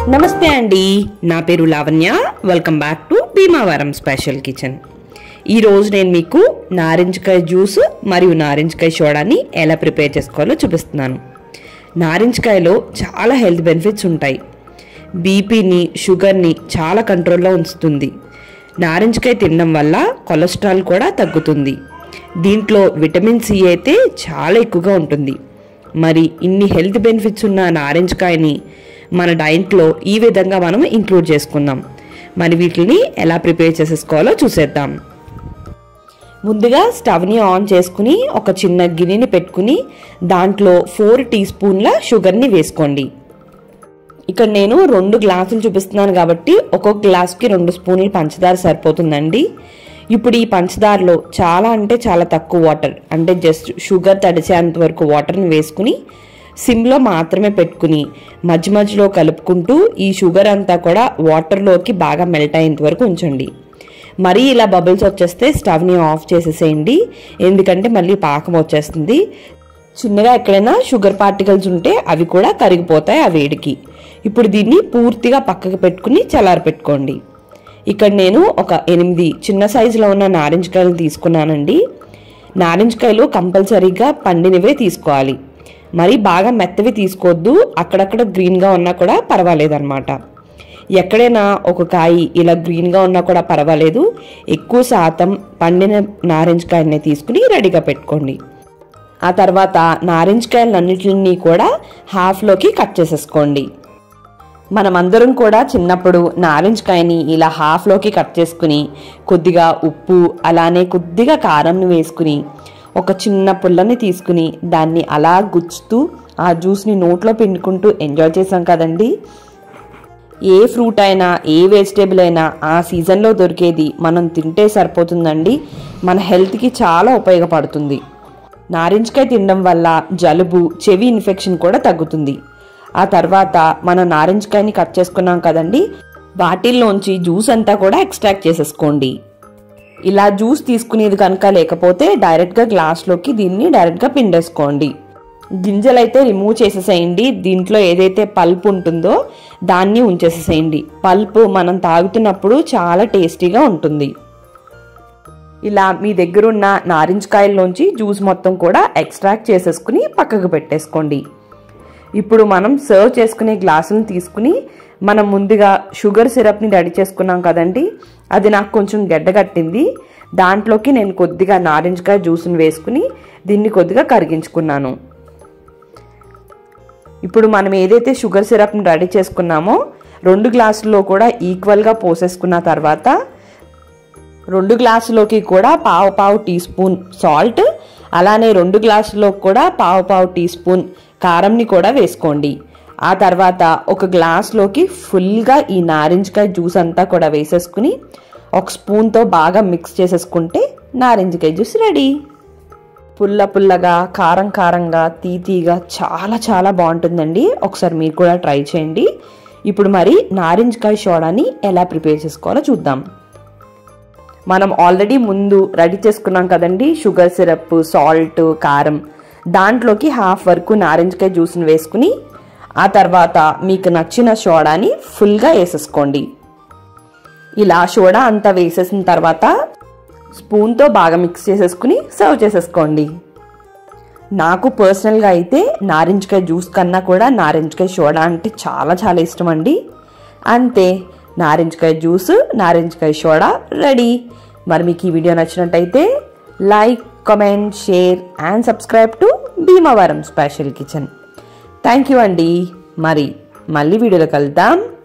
నమస్తే అండి నా పేరు Lavanya welcome back to Bhimavaram special kitchen ఈరోజు నేను మీకు నారింజకాయ జ్యూస్ మరియు నారింజకాయ సోడాని ఎలా ప్రిపేర్ చేసుకోవాలో చూపిస్తున్నాను నారింజకాయలో చాలా హెల్త్ బెనిఫిట్స్ ఉంటాయి బీపీని షుగర్ని చాలా కంట్రోల్లో ఉంచుతుంది నారింజకాయ తినడం వల్ల కొలెస్ట్రాల్ కూడా తగ్గుతుంది దీంట్లో విటమిన్ సి అయితే చాలా ఎక్కువగా ఉంటుంది మరి ఇన్ని హెల్త్ బెనిఫిట్స్ ఉన్న నారింజకాయని మన డైట్లో ఈ విధంగా మనం ఇంక్లూడ్ చేసుకుందాం మరి వీటిని ఎలా ప్రిపేర్ చేసేసుకోవాలో చూసేద్దాం ముందుగా స్టవ్ని ఆన్ చేసుకుని ఒక చిన్న గిన్నెని పెట్టుకుని దాంట్లో ఫోర్ టీ స్పూన్ల షుగర్ని వేసుకోండి ఇక్కడ నేను రెండు గ్లాసులు చూపిస్తున్నాను కాబట్టి ఒక్కొక్క గ్లాస్కి రెండు స్పూన్లు పంచదార సరిపోతుందండి ఇప్పుడు ఈ పంచదారలో చాలా అంటే చాలా తక్కువ వాటర్ అంటే జస్ట్ షుగర్ తడిచేంత వరకు వాటర్ని వేసుకుని సిమ్లో మాత్రమే పెట్టుకుని మధ్య మధ్యలో కలుపుకుంటూ ఈ షుగర్ అంతా కూడా వాటర్లోకి బాగా మెల్ట్ అయ్యేంత వరకు ఉంచండి మరీ ఇలా బబుల్స్ వచ్చేస్తే స్టవ్ని ఆఫ్ చేసేసేయండి ఎందుకంటే మళ్ళీ పాకం వచ్చేస్తుంది చిన్నగా ఎక్కడైనా షుగర్ పార్టికల్స్ ఉంటే అవి కూడా కరిగిపోతాయి ఆ వేడికి ఇప్పుడు దీన్ని పూర్తిగా పక్కకు పెట్టుకుని చల్లారి పెట్టుకోండి ఇక్కడ నేను ఒక ఎనిమిది చిన్న సైజులో ఉన్న నారింజకాయలు తీసుకున్నానండి నారింజకాయలు కంపల్సరీగా పండినవే తీసుకోవాలి మరి బాగా మెత్తవి తీసుకోవద్దు అక్కడక్కడ గ్రీన్గా ఉన్నా కూడా పర్వాలేదన్నమాట ఎక్కడైనా ఒక కాయ ఇలా గ్రీన్గా ఉన్నా కూడా పర్వాలేదు ఎక్కువ శాతం పండిన నారింజకాయల్ని తీసుకుని రెడీగా పెట్టుకోండి ఆ తర్వాత నారింజకాయలన్నిటిని కూడా హాఫ్లోకి కట్ చేసేసుకోండి మనమందరం కూడా చిన్నప్పుడు నారింజకాయని ఇలా హాఫ్లోకి కట్ చేసుకుని కొద్దిగా ఉప్పు అలానే కొద్దిగా కారం వేసుకుని ఒక చిన్న పుల్లని తీసుకుని దాన్ని అలా గుచ్చుతూ ఆ జ్యూస్ని నోట్లో పిండుకుంటూ ఎంజాయ్ చేసాం కదండి ఏ ఫ్రూట్ అయినా ఏ వెజిటేబుల్ అయినా ఆ సీజన్లో దొరికేది మనం తింటే సరిపోతుందండి మన హెల్త్కి చాలా ఉపయోగపడుతుంది నారింజకాయ తినడం వల్ల జలుబు చెవి ఇన్ఫెక్షన్ కూడా తగ్గుతుంది ఆ తర్వాత మనం నారింజకాయని కట్ చేసుకున్నాం కదండి వాటిల్లోంచి జ్యూస్ అంతా కూడా ఎక్స్ట్రాక్ట్ చేసేసుకోండి ఇలా జ్యూస్ తీసుకునేది కనుక లేకపోతే డైరెక్ట్గా గ్లాస్లోకి దీన్ని డైరెక్ట్గా పిండేసుకోండి గింజలైతే రిమూవ్ చేసేసేయండి దీంట్లో ఏదైతే పల్ప్ ఉంటుందో దాన్ని ఉంచేసేసేయండి పల్ప్ మనం తాగుతున్నప్పుడు చాలా టేస్టీగా ఉంటుంది ఇలా మీ దగ్గర ఉన్న నారింజకాయల్లోంచి జ్యూస్ మొత్తం కూడా ఎక్స్ట్రాక్ట్ చేసేసుకుని పక్కకు పెట్టేసుకోండి ఇప్పుడు మనం సర్వ్ చేసుకునే గ్లాసులను తీసుకుని మనం ముందుగా షుగర్ సిరప్ని రెడీ చేసుకున్నాం కదండి అది నాకు కొంచెం గడ్డగట్టింది దాంట్లోకి నేను కొద్దిగా నారింజకాయ జ్యూస్ని వేసుకుని దీన్ని కొద్దిగా కరిగించుకున్నాను ఇప్పుడు మనం ఏదైతే షుగర్ సిరప్ని రెడీ చేసుకున్నామో రెండు గ్లాసుల్లో కూడా ఈక్వల్గా పోసేసుకున్న తర్వాత రెండు గ్లాసులోకి కూడా పావు పావు టీ స్పూన్ సాల్ట్ అలానే రెండు గ్లాసులో కూడా పావు పావు టీ స్పూన్ కారంని కూడా వేసుకోండి ఆ తర్వాత ఒక గ్లాస్లోకి ఫుల్గా ఈ నారింజకాయ జ్యూస్ అంతా కూడా వేసేసుకుని ఒక స్పూన్తో బాగా మిక్స్ చేసేసుకుంటే నారింజకాయ జ్యూస్ రెడీ పుల్ల పుల్లగా కారం కారంగా తీతీగా చాలా చాలా బాగుంటుందండి ఒకసారి మీరు కూడా ట్రై చేయండి ఇప్పుడు మరి నారింజకాయ సోడాని ఎలా ప్రిపేర్ చేసుకోవాలో చూద్దాం మనం ఆల్రెడీ ముందు రెడీ చేసుకున్నాం కదండి షుగర్ సిరప్ సాల్ట్ కారం దాంట్లోకి హాఫ్ వరకు నారింజకాయ జ్యూస్ని వేసుకుని ఆ తర్వాత మీకు నచ్చిన సోడాని ఫుల్గా వేసేసుకోండి ఇలా సోడా అంతా వేసేసిన తర్వాత స్పూన్తో బాగా మిక్స్ చేసేసుకుని సర్వ్ చేసేసుకోండి నాకు పర్సనల్గా అయితే నారింజకాయ జ్యూస్ కన్నా కూడా నారింజకాయ సోడా అంటే చాలా చాలా ఇష్టం అండి అంతే నారింజకాయ జ్యూస్ నారింజకాయ సోడా రెడీ మరి మీకు ఈ వీడియో నచ్చినట్టయితే like comment share and subscribe to Bhimavaram special kitchen thank you అండి మరి మళ్ళీ వీడియోలో కలుద్దాం